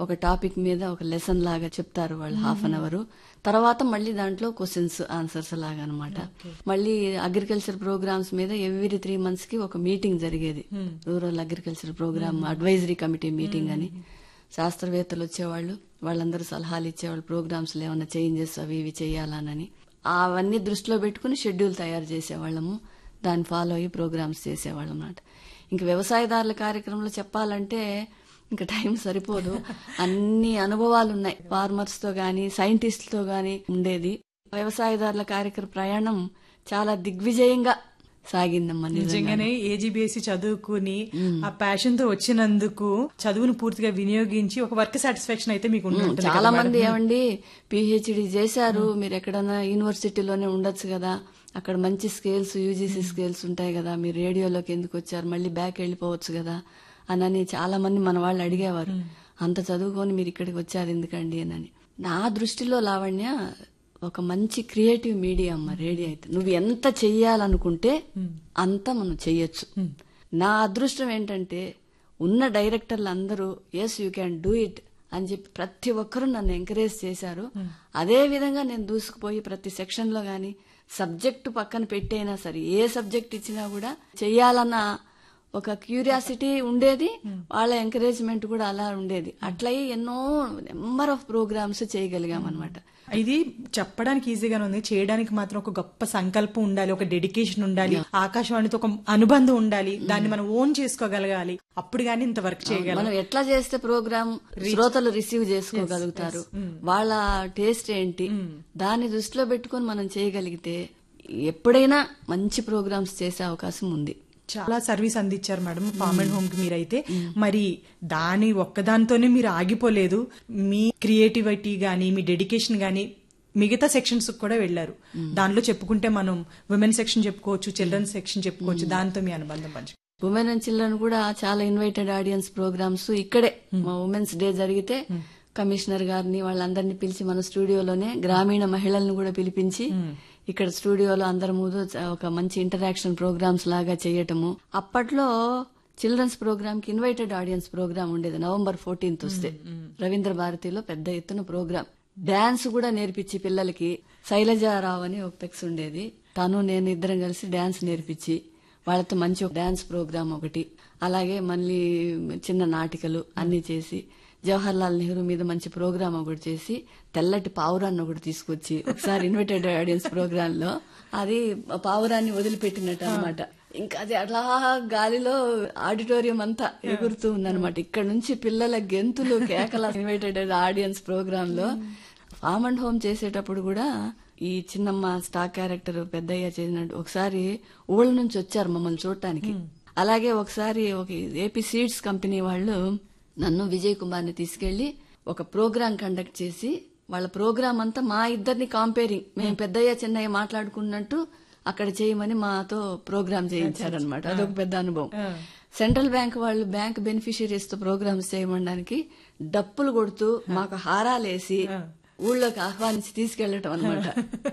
ఒక టాపిక్ మీద ఒక లెసన్ లాగా చెప్తారు వాళ్ళు హాఫ్ అన్ అవర్ తర్వాత మళ్ళీ దాంట్లో క్వశ్చన్స్ ఆన్సర్స్ లాగా అనమాట మళ్ళీ అగ్రికల్చర్ ప్రోగ్రామ్స్ మీద ఎవ్రీ త్రీ మంత్స్ కి ఒక మీటింగ్ జరిగేది rural agriculture programme advisory committee meeting అని శాస్త్రవేత్తలు వచ్చేవాళ్ళు వాళ్ళందరూ సలహాలు ఇచ్చేవాళ్ళు ప్రోగ్రామ్స్ లో ఏమైనా చేంజెస్ అవి ఇవి చేయాలనని అవన్నీ దృష్టిలో పెట్టుకుని షెడ్యూల్ తయారు చేసేవాళ్ళము దాన్ని ఫాలో అయ్యి ప్రోగ్రామ్స్ చేసేవాళ్ళం అన్నమాట ఇంక వ్యవసాయదారుల కార్యక్రమంలో చెప్పాలంటే ఇంకా టైం సరిపోదు అన్ని అనుభవాలు ఉన్నాయి ఫార్మర్స్ తో గాని సైంటిస్ట్ తో గాని ఉండేది వ్యవసాయదారుల కార్యక్రమ ప్రయాణం చాలా దిగ్విజయంగా సాగిందమ్మా నిజంగా నిజంగానే ఏజీబీఎస్సీ చదువుకుని ఆ ప్యాషన్ తో వచ్చినందుకు చదువును పూర్తిగా వినియోగించి ఒక వర్క్ సాటిస్ఫాక్షన్ అయితే మీకు ఉండి ఉంటుంది చాలా మంది ఏమండి పిహెచ్డి చేశారు మీరు ఎక్కడన్నా యూనివర్సిటీలోనే ఉండొచ్చు కదా అక్కడ మంచి స్కేల్స్ యూజీసీ స్కేల్స్ ఉంటాయి కదా మీరు రేడియోలోకి ఎందుకు వచ్చారు మళ్ళీ బ్యాక్ వెళ్ళిపోవచ్చు కదా అనని చాలా మంది మన వాళ్ళు అడిగేవారు అంత చదువుకొని మీరు ఇక్కడికి వచ్చారు ఎందుకండి అని నా దృష్టిలో లావణ్య ఒక మంచి క్రియేటివ్ మీడియా అమ్మ రేడియో అయితే నువ్వు ఎంత చెయ్యాలనుకుంటే అంత మనం చెయ్యొచ్చు నా అదృష్టం ఏంటంటే ఉన్న డైరెక్టర్లు అందరూ yes you can do it అని చెప్పి ప్రతి ఒక్కరూ నన్ను ఎంకరేజ్ చేశారు అదే విధంగా నేను దూసుకుపోయి ప్రతి సెక్షన్ లో గాని సబ్జెక్టు పక్కన పెట్టైనా సరే ఏ సబ్జెక్ట్ ఇచ్చినా కూడా చెయ్యాలన్న ఒక క్యూరియాసిటీ ఉండేది వాళ్ళ ఎంకరేజ్మెంట్ కూడా అలా ఉండేది అట్లయి ఎన్నో నెంబర్ ఆఫ్ ప్రోగ్రామ్స్ చేయగలిగాం అనమాట ఇది చెప్పడానికి ఈజీగానే ఉంది చేయడానికి మాత్రం ఒక గొప్ప సంకల్పం ఉండాలి ఒక డెడికేషన్ ఉండాలి ఆకాశవాణితో ఒక అనుబంధం ఉండాలి దాన్ని మనం ఓన్ చేసుకోగలగాలి అప్పుడు గానీ ఇంత వర్క్ చేయగలం మనం ఎట్లా చేస్తే ప్రోగ్రామ్ శ్రోతలు రిసీవ్ చేసుకోగలుగుతారు వాళ్ళ టేస్ట్ ఏంటి దాన్ని దృష్టిలో పెట్టుకొని మనం చేయగలిగితే ఎప్పుడైనా మంచి ప్రోగ్రామ్స్ చేసే అవకాశం ఉంది చాలా సర్వీస్ అందించారు మేడం ఫార్మ్ అండ్ హోమ్ కి మీరైతే మరి దాని ఒక్కదానితోనే మీరు ఆగిపోలేదు మీ క్రియేటివిటీ గానీ మీ డెడికేషన్ గానీ మిగతా సెక్షన్స్ కూడా వెళ్లారు దానిలో చెప్పుకుంటే మనం ఉమెన్ సెక్షన్ చెప్పుకోవచ్చు చిల్డ్రన్ సెక్షన్ చెప్పుకోవచ్చు దాంతో మీ అనుబంధం పంచు ఉమెన్ అండ్ చిల్డ్రన్ కూడా చాలా ఇన్వైటెడ్ ఆడియన్స్ ప్రోగ్రామ్స్ ఇక్కడే మా ఉమెన్స్ డే జరిగితే కమిషనర్ గారిని వాళ్ళందరినీ పిలిచి మన స్టూడియోలోనే గ్రామీణ మహిళలను కూడా పిలిపించి ఇక్కడ స్టూడియోలో అందరి ముందు చ- ఒక మంచి ఇంటరాక్షన్ ప్రోగ్రామ్స్ లాగా చేయటము అప్పట్లో చిల్డ్రన్స్ ప్రోగ్రామ్ కి ఇన్వైటెడ్ ఆడియన్స్ ప్రోగ్రామ్ ఉండేది నవంబర్ ఫోర్టీన్త్ వస్తే రవీంద్ర భారతిలో పెద్ద ఎత్తున ప్రోగ్రామ్ డాన్స్ కూడా నేర్పించి పిల్లలకి శైలజారావు అని ఒక పెక్స్ ఉండేది తను నేను ఇద్దరం కలిసి డాన్స్ నేర్పించి వాళ్ళతో మంచి ఒక డాన్స్ ప్రోగ్రామ్ ఒకటి అలాగే మళ్ళీ చిన్న నాటికలు అన్ని చేసి జవహర్ లాల్ నెహ్రూ మీద మంచి ప్రోగ్రామ్ ఒకటి చేసి తెల్లటి పావురాన్ని ఒకటి తీసుకొచ్చి ఒకసారి ఇన్విటెడ్ ఆడియన్స్ ప్రోగ్రామ్ లో అది పావురాన్ని వదిలిపెట్టినట్టు అనమాట ఇంకా అది అట్లా గాలిలో ఆడిటోరియం అంతా ఎగురుతూ ఉందన్నమాట ఇక్కడ నుంచి పిల్లల గెంతులు కేకల ఇన్వైటెడ్ ఆడియన్స్ ప్రోగ్రామ్ లో ఫామ్ అండ్ హోమ్ చేసేటప్పుడు కూడా ఈ చిన్నమ్మ స్టార్ క్యారెక్టర్ పెద్దయ్య చేసినట్టు ఒకసారి ఊళ్ళ నుంచి వచ్చారు మమ్మల్ని చూడటానికి అలాగే ఒకసారి ఒక ఏపీ సీడ్స్ కంపెనీ వాళ్ళు నన్ను విజయ్ కుమార్ని తీసుకెళ్లి ఒక ప్రోగ్రాం కండక్ట్ చేసి వాళ్ళ ప్రోగ్రాం అంతా మా ఇద్దరిని కాంపేరింగ్ మేము పెద్దయ్య చిన్నయ్య మాట్లాడుకున్నట్టు అక్కడ చేయమని మాతో ప్రోగ్రామ్ చేయించారనమాట అదొక పెద్ద అనుభవం సెంట్రల్ బ్యాంక్ వాళ్ళు బ్యాంక్ బెనిఫిషియరీస్ తో ప్రోగ్రామ్స్ చేయమనడానికి డప్పులు కొడుతూ మాకు హారాలేసి ఊళ్ళోకి ఆహ్వానించి తీసుకెళ్లటం అనమాట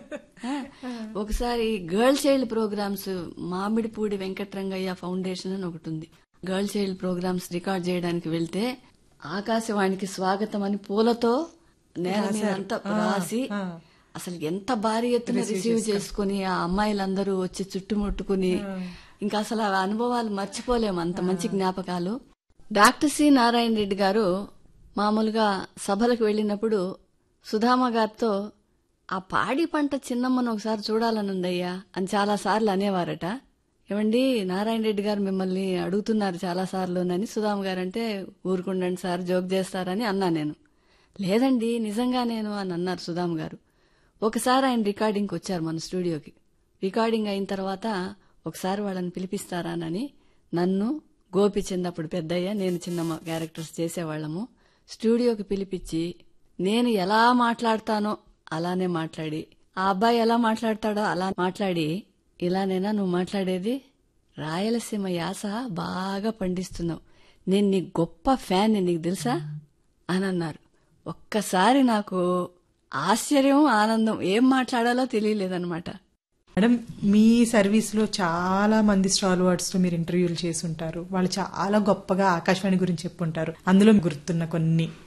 ఒకసారి girl child programmes Mamidipudi Venkatarangaiah foundation అని ఒకటి ఉంది గర్ల్ చైల్డ్ ప్రోగ్రామ్స్ రికార్డ్ చేయడానికి వెళ్తే ఆకాశవాణికి స్వాగతం అని పూలతో నేల మీద అంతా రాసి అసలు ఎంత భారీ ఎత్తున రిసీవ్ చేసుకుని ఆ అమ్మాయిలందరూ వచ్చి చుట్టుముట్టుకుని ఇంకా అసలు ఆ అనుభవాలు మర్చిపోలేము అంత మంచి జ్ఞాపకాలు డాక్టర్ సి నారాయణ రెడ్డి గారు మామూలుగా సభలకు వెళ్ళినప్పుడు సుధామ గారితో ఆ పాడి పంట చిన్నమ్మను ఒకసారి చూడాలనుందయ్యా అని చాలా సార్లు అనేవారట ఏమండి నారాయణ రెడ్డి గారు మిమ్మల్ని అడుగుతున్నారు చాలా సార్లునని సుధామ గారు అంటే ఊరుకుండండి సార్ జోక్ చేస్తారని అన్నా నేను లేదండి నిజంగా నేను అని అన్నారు సుధామ్ గారు ఒకసారి ఆయన రికార్డింగ్కి వచ్చారు మన స్టూడియోకి రికార్డింగ్ అయిన తర్వాత ఒకసారి వాళ్ళని పిలిపిస్తారానని నన్ను గోపిచంద్ అప్పుడు పెద్దయ్య నేను చిన్నమ్మ క్యారెక్టర్స్ చేసేవాళ్ళము స్టూడియోకి పిలిపించి నేను ఎలా మాట్లాడతానో అలానే మాట్లాడి ఆ అబ్బాయి ఎలా మాట్లాడతాడో అలా మాట్లాడి ఇలానేనా నువ్వు మాట్లాడేది రాయలసీమ యాస బాగా పండిస్తున్నావు నేను నీ గొప్ప ఫ్యాన్ నీకు తెలుసా అని అన్నారు ఒక్కసారి నాకు ఆశ్చర్యం ఆనందం ఏం మాట్లాడాలో తెలియలేదన్నమాట మేడం మీ సర్వీస్ లో చాలా మంది స్టాల్ వర్డ్స్ తో మీరు ఇంటర్వ్యూలు చేసి ఉంటారు వాళ్ళు చాలా గొప్పగా ఆకాశవాణి గురించి చెప్పుంటారు అందులో గుర్తున్న కొన్ని